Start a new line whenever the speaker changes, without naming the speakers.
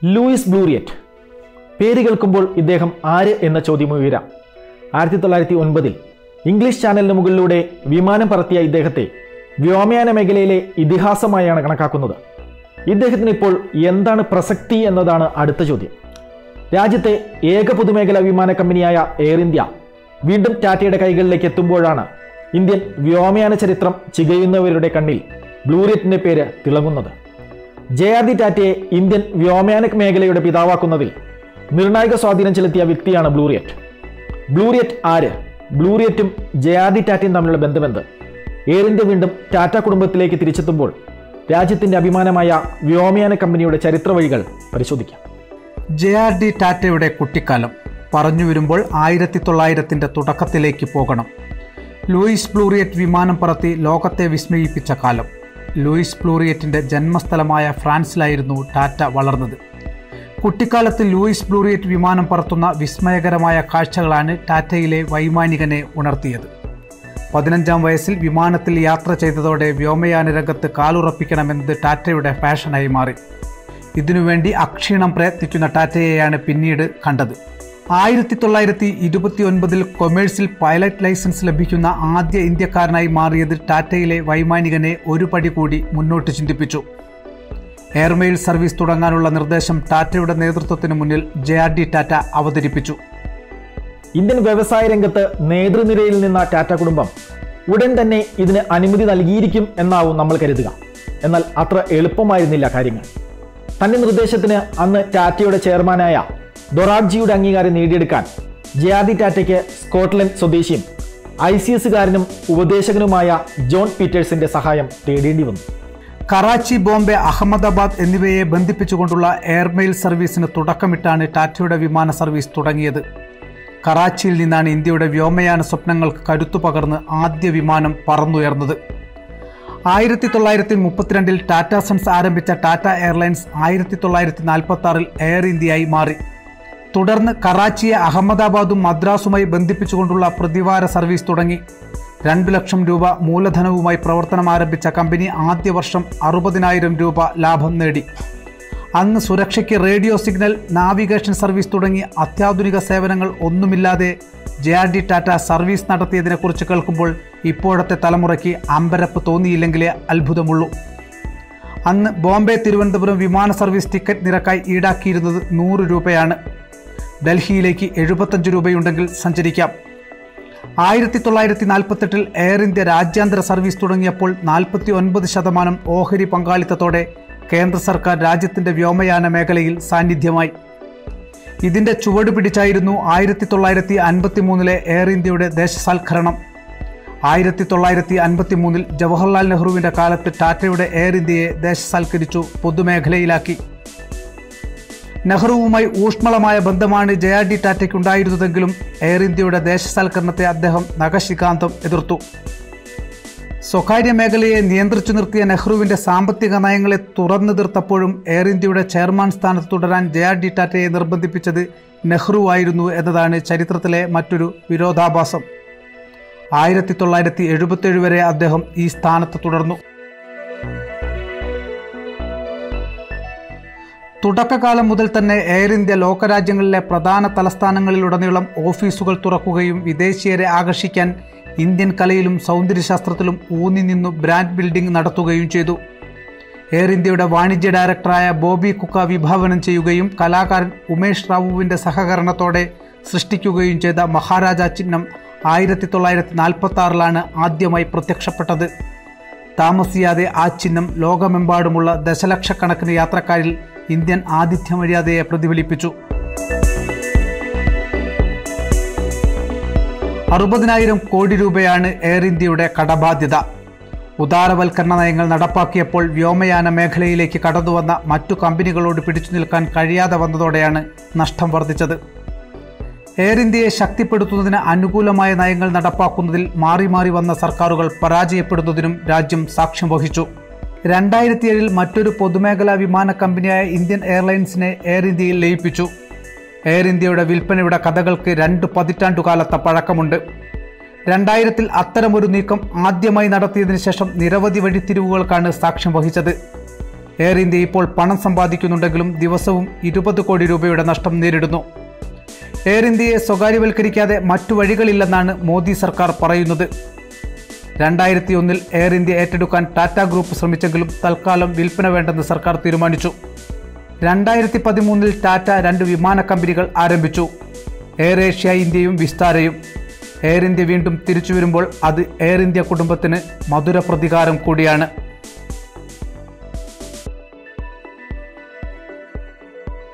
Luis ബ്ലൂറിയറ്റ് പേര് കേൾക്കുമ്പോൾ ഇദ്ദേഹം ആര് എന്ന ചോദ്യം ഉയരാം ആയിരത്തി തൊള്ളായിരത്തി ഒൻപതിൽ ഇംഗ്ലീഷ് ചാനലിന് മുകളിലൂടെ വിമാനം പറത്തിയ ഇദ്ദേഹത്തെ വ്യോമയാന മേഖലയിലെ ഇതിഹാസമായാണ് കണക്കാക്കുന്നത് ഇദ്ദേഹത്തിന് ഇപ്പോൾ എന്താണ് പ്രസക്തി എന്നതാണ് അടുത്ത ചോദ്യം രാജ്യത്തെ ഏക പൊതുമേഖലാ വിമാന കമ്പനിയായ എയർ ഇന്ത്യ വീണ്ടും ടാറ്റയുടെ കൈകളിലേക്ക് എത്തുമ്പോഴാണ് ഇന്ത്യൻ വ്യോമയാന ചരിത്രം ചികയുന്നവരുടെ കണ്ണിൽ ബ്ലൂറിയറ്റിന്റെ പേര് തിളങ്ങുന്നത് ജെ ആർ ഡി ടാറ്റയെ ഇന്ത്യൻ വ്യോമയാന മേഖലയുടെ പിതാവാക്കുന്നതിൽ നിർണായക സ്വാധീനം ചെലുത്തിയ വ്യക്തിയാണ് ബ്ലൂറിയറ്റ് ബ്ലൂറിയറ്റ് ആര് ബ്ലൂറിയറ്റും ജെ ആർ ഡി ടാറ്റയും തമ്മിലുള്ള ബന്ധമെന്ത് എയർ ഇന്ത്യ വീണ്ടും ടാറ്റ കുടുംബത്തിലേക്ക് തിരിച്ചെത്തുമ്പോൾ രാജ്യത്തിന്റെ അഭിമാനമായ വ്യോമയാന കമ്പനിയുടെ ചരിത്ര വഴികൾ പരിശോധിക്കാം
ജെ ആർ ഡി ടാറ്റയുടെ കുട്ടിക്കാലം പറഞ്ഞു വരുമ്പോൾ ആയിരത്തി തൊള്ളായിരത്തിൻ്റെ തുടക്കത്തിലേക്ക് പോകണം ലൂയിസ് പ്ലൂറിയറ്റ് വിമാനം പറത്തി ലോകത്തെ വിസ്മയിപ്പിച്ച കാലം ലൂയിസ് പ്ലൂറിയറ്റിൻ്റെ ജന്മസ്ഥലമായ ഫ്രാൻസിലായിരുന്നു ടാറ്റ വളർന്നത് കുട്ടിക്കാലത്ത് ലൂയിസ് പ്ലൂറിയറ്റ് വിമാനം പറത്തുന്ന വിസ്മയകരമായ കാഴ്ചകളാണ് ടാറ്റയിലെ വൈമാനികനെ ഉണർത്തിയത് പതിനഞ്ചാം വയസ്സിൽ വിമാനത്തിൽ യാത്ര ചെയ്തതോടെ വ്യോമയാന രംഗത്ത് കാലുറപ്പിക്കണമെന്നത് ടാറ്റയുടെ ഫാഷനായി മാറി ഇതിനുവേണ്ടി അക്ഷീണം പ്രയത്നിക്കുന്ന ടാറ്റയെയാണ് പിന്നീട് കണ്ടത് ആയിരത്തി തൊള്ളായിരത്തി ഇരുപത്തി ഒൻപതിൽ കൊമേഴ്സിൽ പൈലറ്റ് ലൈസൻസ് ലഭിക്കുന്ന ആദ്യ ഇന്ത്യക്കാരനായി മാറിയത് ടാറ്റയിലെ വൈമാനികനെ ഒരു പടി കൂടി മുന്നോട്ട് ചിന്തിപ്പിച്ചു എയർമെയിൽ സർവീസ് തുടങ്ങാനുള്ള നിർദ്ദേശം ടാറ്റയുടെ നേതൃത്വത്തിന് മുന്നിൽ ജെ ആർ ഡി ടാറ്റ അവതരിപ്പിച്ചു
ഇന്ത്യൻ വ്യവസായ രംഗത്ത് നേതൃനിരയിൽ നിന്ന ടാറ്റ കുടുംബം ഉടൻ തന്നെ ഇതിന് അനുമതി നൽകിയിരിക്കും എന്നാവും നമ്മൾ കരുതുക എന്നാൽ അത്ര എളുപ്പമായിരുന്നില്ല കാര്യങ്ങൾ തന്റെ നിർദ്ദേശത്തിന് അന്ന് ടാറ്റയുടെ ചെയർമാനായ ദൊറാഡ്ജിയുടെ അംഗീകാരം നേടിയെടുക്കാൻ ജെ ആർ ഡി ടാറ്റയ്ക്ക് സ്കോട്ട്ലൻഡ് സ്വദേശിയും ഐ സി എസുകാരനും ഉപദേശകനുമായ ജോൺ പീറ്റേഴ്സിന്റെ സഹായം തേടേണ്ടി വന്നു
കറാച്ചി ബോംബെ അഹമ്മദാബാദ് എന്നിവയെ ബന്ധിപ്പിച്ചുകൊണ്ടുള്ള എയർമെയിൽ സർവീസിന് തുടക്കമിട്ടാണ് ടാറ്റയുടെ വിമാന സർവീസ് തുടങ്ങിയത് കറാച്ചിയിൽ നിന്നാണ് ഇന്ത്യയുടെ വ്യോമയാന സ്വപ്നങ്ങൾക്ക് കരുത്തു പകർന്ന് ആദ്യ വിമാനം പറന്നുയർന്നത് ആയിരത്തി തൊള്ളായിരത്തി മുപ്പത്തിരണ്ടിൽ ടാറ്റ സൺസ് ആരംഭിച്ച ടാറ്റ എയർലൈൻസ് ആയിരത്തി തൊള്ളായിരത്തി നാൽപ്പത്തി ആറിൽ എയർ ഇന്ത്യയായി മാറി തുടർന്ന് കറാച്ചിയെ അഹമ്മദാബാദും മദ്രാസുമായി ബന്ധിപ്പിച്ചുകൊണ്ടുള്ള പ്രതിവാര സർവീസ് തുടങ്ങി രണ്ടു ലക്ഷം രൂപ മൂലധനവുമായി പ്രവർത്തനം ആരംഭിച്ച കമ്പനി ആദ്യ വർഷം അറുപതിനായിരം രൂപ ലാഭം നേടി അന്ന് സുരക്ഷയ്ക്ക് റേഡിയോ സിഗ്നൽ നാവിഗേഷൻ സർവീസ് തുടങ്ങി അത്യാധുനിക സേവനങ്ങൾ ഒന്നുമില്ലാതെ J R D Tata service നടത്തിയതിനെക്കുറിച്ച് കേൾക്കുമ്പോൾ ഇപ്പോഴത്തെ തലമുറയ്ക്ക് അമ്പരപ്പ് തോന്നിയില്ലെങ്കിലേ അത്ഭുതമുള്ളൂ അന്ന് ബോംബെ തിരുവനന്തപുരം വിമാന സർവീസ് ടിക്കറ്റ് നിരക്കായി ഈടാക്കിയിരുന്നത് നൂറ് രൂപയാണ് ഡൽഹിയിലേക്ക് എഴുപത്തഞ്ച് രൂപയുണ്ടെങ്കിൽ സഞ്ചരിക്കാം ആയിരത്തി തൊള്ളായിരത്തി നാൽപ്പത്തെട്ടിൽ എയർ ഇന്ത്യ രാജ്യാന്തര സർവീസ് തുടങ്ങിയപ്പോൾ നാൽപ്പത്തി ഒൻപത് ശതമാനം ഓഹരി പങ്കാളിത്തത്തോടെ കേന്ദ്ര സർക്കാർ രാജ്യത്തിന്റെ വ്യോമയാന മേഖലയിൽ സാന്നിധ്യമായി ഇതിന്റെ ചുവട് പിടിച്ചായിരുന്നു ആയിരത്തി തൊള്ളായിരത്തി അൻപത്തി മൂന്നിലെ എയർ ഇന്ത്യയുടെ ദേശസാൽക്കരണം ആയിരത്തി തൊള്ളായിരത്തി അൻപത്തി മൂന്നിൽ ജവഹർലാൽ നെഹ്റുവിന്റെ കാലത്ത് ടാറ്റയുടെ എയർ ഇന്ത്യയെ ദേശസാൽക്കരിച്ചു പൊതുമേഖലയിലാക്കി നെഹ്റുവുമായി ഊഷ്മളമായ ബന്ധമാണ് ജെ ആർ ഡി ടാറ്റയ്ക്കുണ്ടായിരുന്നതെങ്കിലും എയർ ഇന്ത്യയുടെ ദേശസാൽക്കരണത്തെ അദ്ദേഹം നഖശികാന്തം എതിർത്തു സ്വകാര്യ മേഖലയെ നിയന്ത്രിച്ചു നിർത്തിയ നെഹ്റുവിന്റെ സാമ്പത്തിക നയങ്ങളെ തുറന്നു തീർത്തപ്പോഴും എയർ ഇന്ത്യയുടെ ചെയർമാൻ സ്ഥാനത്ത് തുടരാൻ ജെ ആർ ഡി ടാറ്റയെ നിർബന്ധിപ്പിച്ചത് നെഹ്റു ആയിരുന്നു എന്നതാണ് ചരിത്രത്തിലെ മറ്റൊരു വിരോധാഭാസം ആയിരത്തി തൊള്ളായിരത്തി എഴുപത്തേഴ് വരെ അദ്ദേഹം ഈ സ്ഥാനത്ത് തുടർന്നു തുടക്കകാലം മുതൽ തന്നെ എയർ ഇന്ത്യ ലോകരാജ്യങ്ങളിലെ പ്രധാന തലസ്ഥാനങ്ങളിലുടനീളം ഓഫീസുകൾ തുറക്കുകയും വിദേശീയരെ ആകർഷിക്കാൻ ഇന്ത്യൻ കലയിലും സൗന്ദര്യശാസ്ത്രത്തിലും ഊന്നി നിന്നു ബ്രാൻഡ് ബിൽഡിംഗ് നടത്തുകയും ചെയ്തു എയർ ഇന്ത്യയുടെ വാണിജ്യ ഡയറക്ടറായ ബോബി കുക്ക വിഭാവനം ചെയ്യുകയും കലാകാരൻ ഉമേഷ് റാവുവിന്റെ സഹകരണത്തോടെ സൃഷ്ടിക്കുകയും ചെയ്ത മഹാരാജ ചിഹ്നം ആയിരത്തി തൊള്ളായിരത്തി നാൽപ്പത്തി ആറിലാണ് ആദ്യമായി പ്രത്യക്ഷപ്പെട്ടത് താമസിയാതെ ആ ചിഹ്നം ലോകമെമ്പാടുമുള്ള ദശലക്ഷക്കണക്കിന് യാത്രക്കാരിൽ ഇന്ത്യൻ ആതിഥ്യ മര്യാദയെ പ്രതിഫലിപ്പിച്ചു അറുപതിനായിരം കോടി രൂപയാണ് എയർ ഇന്ത്യയുടെ കടബാധ്യത ഉദാരവൽക്കരണ നയങ്ങൾ നടപ്പാക്കിയപ്പോൾ വ്യോമയാന മേഖലയിലേക്ക് കടന്നുവന്ന മറ്റു കമ്പനികളോട് പിടിച്ചു നിൽക്കാൻ കഴിയാതെ വന്നതോടെയാണ് നഷ്ടം വർദ്ധിച്ചത് എയർ ഇന്ത്യയെ ശക്തിപ്പെടുത്തുന്നതിന് അനുകൂലമായ നയങ്ങൾ നടപ്പാക്കുന്നതിൽ മാറി മാറി വന്ന സർക്കാരുകൾ പരാജയപ്പെടുന്നതിനും രാജ്യം സാക്ഷ്യം വഹിച്ചു രണ്ടായിരത്തിയേഴിൽ മറ്റൊരു പൊതുമേഖലാ വിമാന കമ്പനിയായ ഇന്ത്യൻ എയർലൈൻസിനെ എയർ ഇന്ത്യയിൽ ലയിപ്പിച്ചു എയർ ഇന്ത്യയുടെ വിൽപ്പനയുടെ കഥകൾക്ക് രണ്ട് പതിറ്റാണ്ടുകാലത്തെ പഴക്കമുണ്ട് രണ്ടായിരത്തിൽ അത്തരമൊരു നീക്കം ആദ്യമായി നടത്തിയതിനു ശേഷം നിരവധി വഴിത്തിരിവുകൾക്കാണ് സാക്ഷ്യം വഹിച്ചത് എയർ ഇന്ത്യ ഇപ്പോൾ പണം സമ്പാദിക്കുന്നുണ്ടെങ്കിലും ദിവസവും ഇരുപത് കോടി രൂപയുടെ നഷ്ടം നേരിടുന്നു എയർ ഇന്ത്യയെ സ്വകാര്യവൽക്കരിക്കാതെ മറ്റു വഴികളില്ലെന്നാണ് മോദി സർക്കാർ പറയുന്നത് രണ്ടായിരത്തി ഒന്നിൽ എയർ ഇന്ത്യ ഏറ്റെടുക്കാൻ ടാറ്റ ഗ്രൂപ്പ് ശ്രമിച്ചെങ്കിലും തൽക്കാലം വിൽപ്പന വേണ്ടെന്ന് സർക്കാർ തീരുമാനിച്ചു രണ്ടായിരത്തി പതിമൂന്നിൽ ടാറ്റ രണ്ട് വിമാന കമ്പനികൾ ആരംഭിച്ചു എയർ ഏഷ്യ ഇന്ത്യയും വിസ്താരയും എയർ ഇന്ത്യ വീണ്ടും തിരിച്ചു വരുമ്പോൾ അത് എയർ ഇന്ത്യ കുടുംബത്തിന് മധുര പ്രതികാരം കൂടിയാണ്